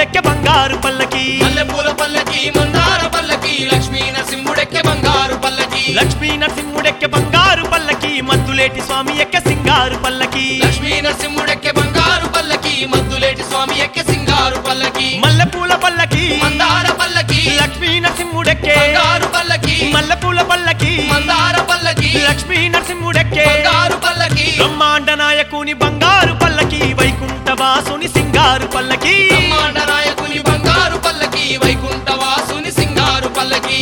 నరసింహుడెక్కె బంగారు పల్లకి మల్లెపూల పల్లకి మందార పల్లకి లక్ష్మీ నరసింహుడెక్కే బంగారు పల్లకి లక్ష్మీ నరసింహుడెక్కె బంగారు పల్లకి మద్దులేటి స్వామి ఎక్క సింగారు పల్లకి లక్ష్మీ నరసింహుడెక్కే బంగారు పల్లకి మద్దులేటి స్వామి ఎక్కే సింగారు పల్లకి మల్లెపూల పల్లకి మందార పల్లకి లక్ష్మీ నరసింహుడెక్కే బంగారు పల్లకి మల్లెపూల పల్లకి మందార పల్లకి లక్ష్మీ నరసింహుడెక్కే బంగారు పల్లకి బ్రహ్మాండ నాయకుని బంగారు పల్లకి వైకుంఠ వాసుని సింగారు పల్లకి బ్రహ్మాండ నాయకుని బంగారు పల్లకి వైకుంఠ వాసుని సింగారు పల్లకి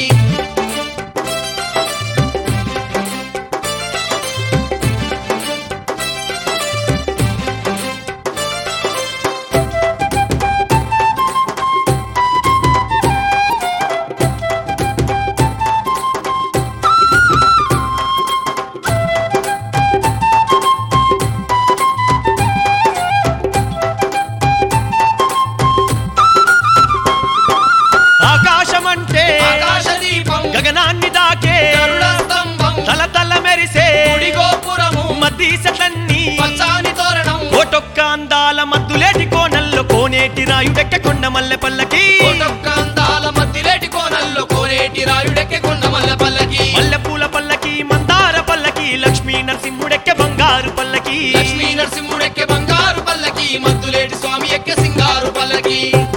ఆకాశం అంటే ఆకాశ దీపం గగనాన్ని దాకే గరుడ స్తంభం తల తల మెరిసే గుడి గోపురము మద్దీసలన్నీ పచ్చాని తోరణం కోటొక్క అందాల మద్దులేటి కోనల్లో కోనేటి రాయుడెక్క కొండ మల్లె పల్లకి కోటొక్క అందాల మధ్యలేటి కోనల్లో కోనేటి రాయుడెక్కే కొండమల్ల పల్లకి మల్లెపూల పల్లకి మందార పల్లకి లక్ష్మీ నరసింహుడెక్క బంగారు పల్లకి లక్ష్మీ నరసింహుడెక్కే బంగారు పల్లకి మద్దులేటి స్వామి ఎక్కే సింగారు పల్లకి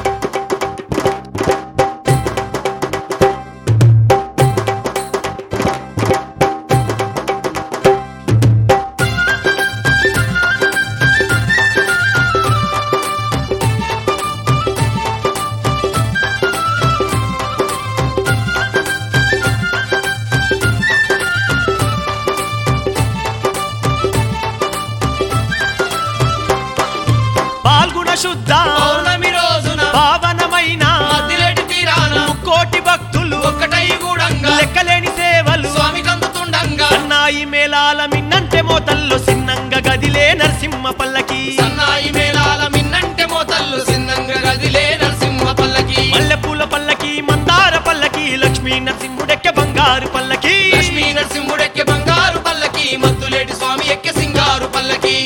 పాల్గొన శుద్ధ పౌర్ణమి రోజున పావనమైన మద్దిలేటి తీరాన కోటి భక్తులు ఒక్కటై గూడంగా లెక్కలేని సేవలు స్వామి కందుతుండంగా సన్నాయి మేళాల మిన్నంటే మోతల్లో సిన్నంగా గదిలే నరసింహ పల్లకి సన్నాయి మేళాల మిన్నంటే మోతల్లు సిన్నంగా గదిలే నరసింహ పల్లకి మల్లెపూల పల్లకి మందార పల్లకి లక్ష్మీ నరసింహుడెక్క బంగారు పల్లకి లక్ష్మీ నరసింహుడెక్కే బంగారు పల్లకి మద్దులేటి స్వామి ఎక్కే సింగారు పల్లకి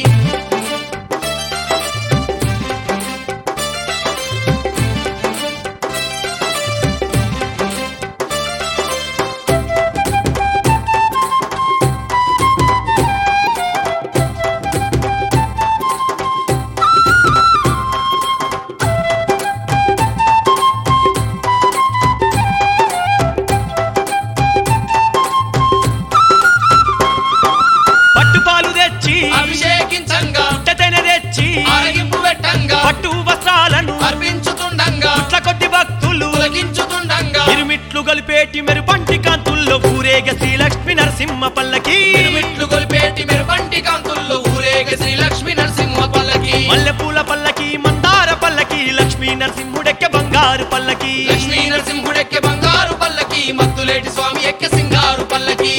పట్టుపాలు తెచ్చి అభిషేకించంగా పుట్టతెనె తెచ్చి ఆరగింపు పెట్టంగా పట్టు వస్త్రాలను అర్పించుతుండంగా పుట్ల కొద్ది భక్తులు పులకించుతుండంగా ఇరుమిట్లు గొలిపేటి మెరుపంటి కాంతుల్లో ఊరేగ శ్రీ లక్ష్మీ నరసింహ పల్లకి తిరుమిట్లు గొలిపేటి మెరుపంటి కాంతుల్లో ఊరేగ శ్రీ లక్ష్మీ నరసింహ పల్లకి మల్లెపూల పల్లకి మందార పల్లకి లక్ష్మీ నరసింహుడెక్క బంగారు పల్లకి లక్ష్మీ నరసింహుడెక్కే బంగారు పల్లకి మద్దులేటి స్వామి ఎక్కే సింగారు పల్లకి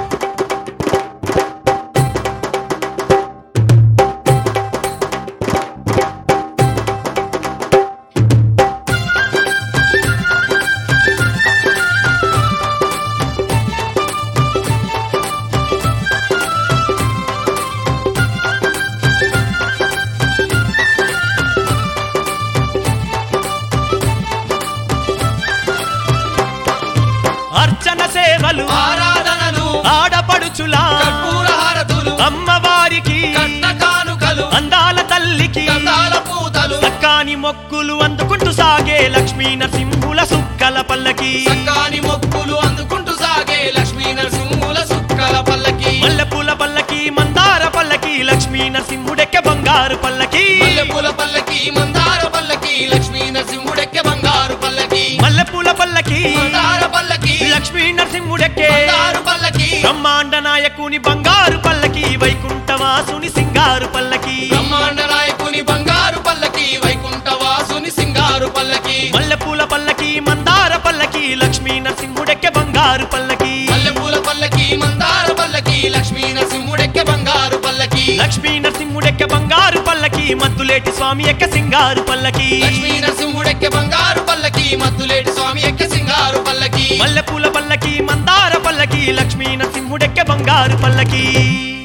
అర్చన సేవలు ఆరాధనలు ఆడపడుచులా కర్పూర హారతులు అమ్మవారికి కట్న కానుకలు అందాల తల్లికి గంధాల పూతలు సక్కాని మొక్కులు అందుకుంటూ సాగే లక్ష్మీ నరసింహుల సుక్కల పల్లకి సక్కాని మొక్కులు అందుకుంటూ సాగే లక్ష్మీ నరసింహుల సుక్కల పల్లకి మల్లెపూల పల్లకి మందార పల్లకి లక్ష్మీ నరసింహుడెక్క బంగారు పల్లకి మల్లెపూల పల్లకి మందార పల్లకి లక్ష్మీ నరసింహుడెక్కే బంగారు పల్లకి మల్లెపూల పల్లకి మందార పల్లకి లక్ష్మీ నరసింహుడెక్కే బంగారు పల్లకి బ్రహ్మాండ నాయకుని బంగారు పల్లకి వైకుంఠ వాసుని సింగారు పల్లకి బ్రహ్మాండ నాయకుని బంగారు పల్లకి వైకుంఠ వాసుని సింగారు పల్లకి మల్లెపూల పల్లకి మందార పల్లకి లక్ష్మీ నరసింహుడెక్క బంగారు పల్లకి మల్లెపూల పల్లకి మందార పల్లకి లక్ష్మీ నరసింహుడెక్కే బంగారు పల్లకి లక్ష్మీ నరసింహుడెక్క బంగారు పల్లకి మద్దులేటి స్వామి ఎక్క సింగారు పల్లకి లక్ష్మీ నరసింహుడెక్కే బంగారు పల్లకి మద్దులేటి స్వామి ఎక్కే సింగారు పల్లకి మల్లెపూల పల్లకి మందార పల్లకి లక్ష్మీ నరసింహుడెక్క బంగారు పల్లకి